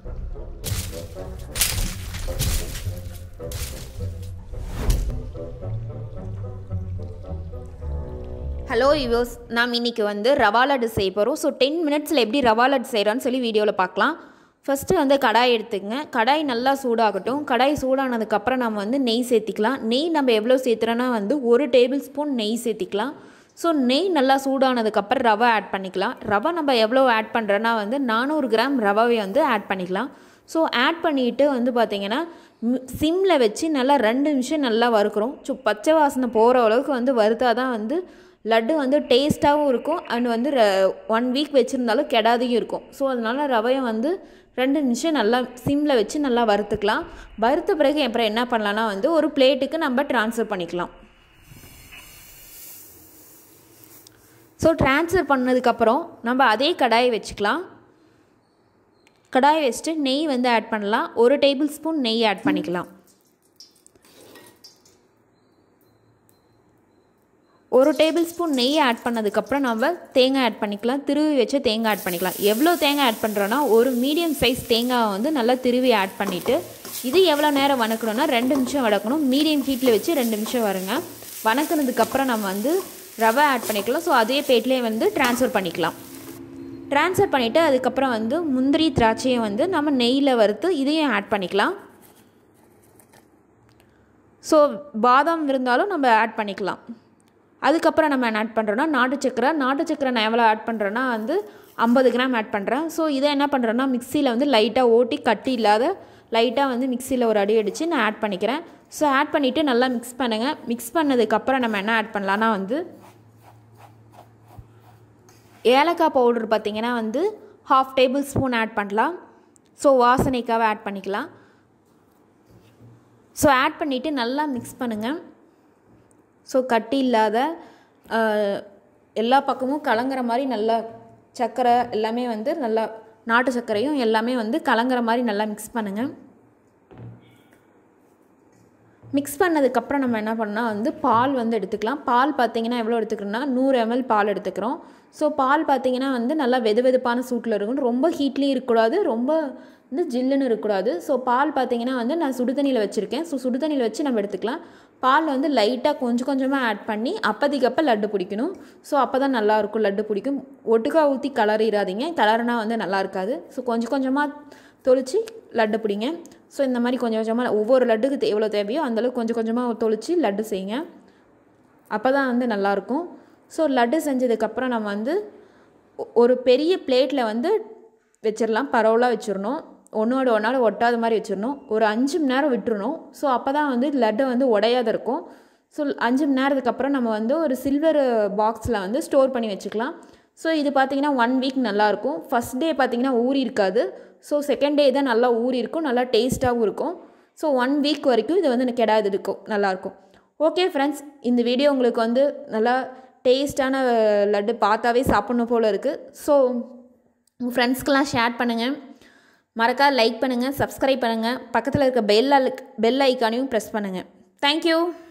hello yours நாம் இன்றைக்கி வந்து ரவா லட்டு செய்ய போகிறோம் ஸோ டென் மினிட்ஸில் எப்படி ரவா லட்டு செய்கிறோன்னு சொல்லி வீடியோவில் பார்க்கலாம் ஃபஸ்ட்டு வந்து கடாய் எடுத்துக்கங்க கடாய் நல்லா சூடாகட்டும் கடாய் சூடானதுக்கப்புறம் நம்ம வந்து நெய் சேர்த்திக்கலாம் நெய் நம்ம எவ்வளோ சேர்த்துறோன்னா வந்து ஒரு டேபிள் ஸ்பூன் நெய் சேர்த்திக்கலாம் ஸோ நெய் நல்லா சூடானதுக்கப்புறம் ரவை ஆட் பண்ணிக்கலாம் ரவை நம்ம எவ்வளோ ஆட் பண்ணுறோன்னா வந்து நானூறு கிராம் ரவாவை வந்து ஆட் பண்ணிக்கலாம் ஸோ ஆட் பண்ணிவிட்டு வந்து பார்த்திங்கன்னா சிம்மில் வச்சு நல்லா ரெண்டு நிமிஷம் நல்லா வறுக்கிறோம் ஸோ பச்சை வாசனை போகிற அளவுக்கு வந்து வறுத்தா தான் வந்து லட்டு வந்து டேஸ்ட்டாகவும் இருக்கும் அண்ட் வந்து ஒன் வீக் வச்சுருந்தாலும் கெடாதையும் இருக்கும் ஸோ அதனால் ரவையை வந்து ரெண்டு நிமிஷம் நல்லா சிம்மில் வச்சு நல்லா வறுத்துக்கலாம் வறுத்த பிறகு அப்புறம் என்ன பண்ணலான்னா வந்து ஒரு பிளேட்டுக்கு நம்ம ட்ரான்ஸ்ஃபர் பண்ணிக்கலாம் ஸோ ட்ரான்ஸ்ஃபர் பண்ணதுக்கப்புறம் நம்ம அதே கடாயை வச்சுக்கலாம் கடாயை வச்சுட்டு நெய் வந்து ஆட் பண்ணலாம் ஒரு டேபிள் ஸ்பூன் நெய் ஆட் பண்ணிக்கலாம் ஒரு டேபிள் ஸ்பூன் நெய் ஆட் பண்ணதுக்கப்புறம் நம்ம தேங்காய் ஆட் பண்ணிக்கலாம் திருவி வச்சு தேங்காய் ஆட் பண்ணிக்கலாம் எவ்வளோ தேங்காய் ஆட் பண்ணுறோன்னா ஒரு மீடியம் சைஸ் தேங்காவை வந்து நல்லா திருவி ஆட் பண்ணிவிட்டு இது எவ்வளோ நேரம் வணக்கணும்னா ரெண்டு நிமிஷம் வதக்கணும் மீடியம் ஹீட்டில் வச்சு ரெண்டு நிமிஷம் வருங்க வணக்கினதுக்கப்புறம் நம்ம வந்து ரவை ஆட் பண்ணிக்கலாம் ஸோ அதே பேட்லேயே வந்து ட்ரான்ஸ்ஃபர் பண்ணிக்கலாம் ட்ரான்ஸ்ஃபர் பண்ணிவிட்டு அதுக்கப்புறம் வந்து முந்திரி திராட்சையை வந்து நம்ம நெய்யில் வறுத்து இதையும் ஆட் பண்ணிக்கலாம் ஸோ பாதாம் இருந்தாலும் நம்ம ஆட் பண்ணிக்கலாம் அதுக்கப்புறம் நம்ம என்ன ஆட் பண்ணுறோன்னா நாட்டு சக்கரை நாட்டு சக்கரை நான் எவ்வளோ ஆட் பண்ணுறேன்னா வந்து ஐம்பது கிராம் ஆட் பண்ணுறேன் ஸோ இதை என்ன பண்ணுறேன்னா மிக்சியில் வந்து லைட்டாக ஓட்டி கட்டி இல்லாத லைட்டாக வந்து மிக்சியில் ஒரு அடி அடித்து நான் ஆட் பண்ணிக்கிறேன் ஸோ ஆட் பண்ணிவிட்டு நல்லா மிக்ஸ் பண்ணுங்கள் மிக்ஸ் பண்ணதுக்கப்புறம் நம்ம என்ன ஆட் பண்ணலான்னா வந்து ஏலக்காய் பவுடர் பார்த்திங்கன்னா வந்து ஹாஃப் டேபிள் ஸ்பூன் ஆட் பண்ணலாம் ஸோ வாசனைக்காக ஆட் பண்ணிக்கலாம் ஸோ ஆட் பண்ணிவிட்டு நல்லா மிக்ஸ் பண்ணுங்கள் ஸோ கட்டி இல்லாத எல்லா பக்கமும் கலங்குற மாதிரி நல்லா சர்க்கரை எல்லாமே வந்து நல்லா நாட்டு சர்க்கரையும் எல்லாமே வந்து கலங்குற மாதிரி நல்லா மிக்ஸ் பண்ணுங்கள் மிக்ஸ் பண்ணதுக்கப்புறம் நம்ம என்ன பண்ணால் வந்து பால் வந்து எடுத்துக்கலாம் பால் பார்த்திங்கன்னா எவ்வளோ எடுத்துக்கிறோன்னா நூறு எம்எல் பால் எடுத்துக்கிறோம் ஸோ பால் பார்த்திங்கன்னா வந்து நல்லா வெது வெதுப்பான சூட்டில் இருக்கணும் ரொம்ப ஹீட்லேயும் இருக்கக்கூடாது ரொம்ப வந்து ஜில்லுன்னு இருக்கக்கூடாது ஸோ பால் பார்த்திங்கன்னா வந்து நான் சுடு தண்ணியில் வச்சுருக்கேன் ஸோ சுடு தண்ணியில் வச்சு நம்ம எடுத்துக்கலாம் பால் வந்து லைட்டாக கொஞ்சம் கொஞ்சமாக ஆட் பண்ணி அப்போதைக்கப்போ லட்டு பிடிக்கணும் ஸோ அப்போ தான் நல்லாயிருக்கும் லட்டு பிடிக்கும் ஒட்டுக்கா ஊற்றி கலரிடாதீங்க கலர்னா வந்து நல்லா இருக்காது ஸோ கொஞ்சம் கொஞ்சமாக தொளிச்சு லட்டு பிடிங்க ஸோ இந்த மாதிரி கொஞ்சம் கொஞ்சமாக ஒவ்வொரு லட்டுக்கு எவ்வளோ தேவையோ அந்தளவுக்கு கொஞ்சம் கொஞ்சமாக தொளிச்சு லட்டு செய்யுங்க அப்போ தான் வந்து நல்லாயிருக்கும் ஸோ லட்டு செஞ்சதுக்கப்புறம் நம்ம வந்து ஒரு பெரிய பிளேட்டில் வந்து வச்சிடலாம் பரவலாக வச்சிடணும் ஒன்றோட ஒன்றால் ஒட்டாத மாதிரி வச்சிடணும் ஒரு அஞ்சு மணி நேரம் விட்டுறணும் ஸோ அப்போ தான் வந்து லட்டு வந்து உடையாத இருக்கும் ஸோ அஞ்சு மணி நேரத்துக்கு அப்புறம் நம்ம வந்து ஒரு சில்வர் பாக்ஸில் வந்து ஸ்டோர் பண்ணி வச்சுக்கலாம் ஸோ இது பார்த்திங்கன்னா ஒன் வீக் நல்லாயிருக்கும் ஃபஸ்ட் டே பார்த்திங்கன்னா ஊறி இருக்காது ஸோ செகண்ட் டே தான் நல்லா ஊறி இருக்கும் நல்லா டேஸ்ட்டாகவும் இருக்கும் ஸோ ஒன் வீக் வரைக்கும் இது வந்து கெடாது இருக்கும் நல்லாயிருக்கும் ஓகே ஃப்ரெண்ட்ஸ் இந்த வீடியோ உங்களுக்கு வந்து நல்லா டேஸ்ட்டான லட்டு பார்த்தாவே சாப்பிட்ணும் போல் இருக்குது ஸோ உங்கள் ஃப்ரெண்ட்ஸ்க்கெலாம் ஷேர் பண்ணுங்கள் மறக்காத லைக் பண்ணுங்கள் சப்ஸ்கிரைப் பண்ணுங்கள் பக்கத்தில் இருக்க பெல் பெல் ஐக்கானையும் ப்ரெஸ் பண்ணுங்கள் தேங்க்யூ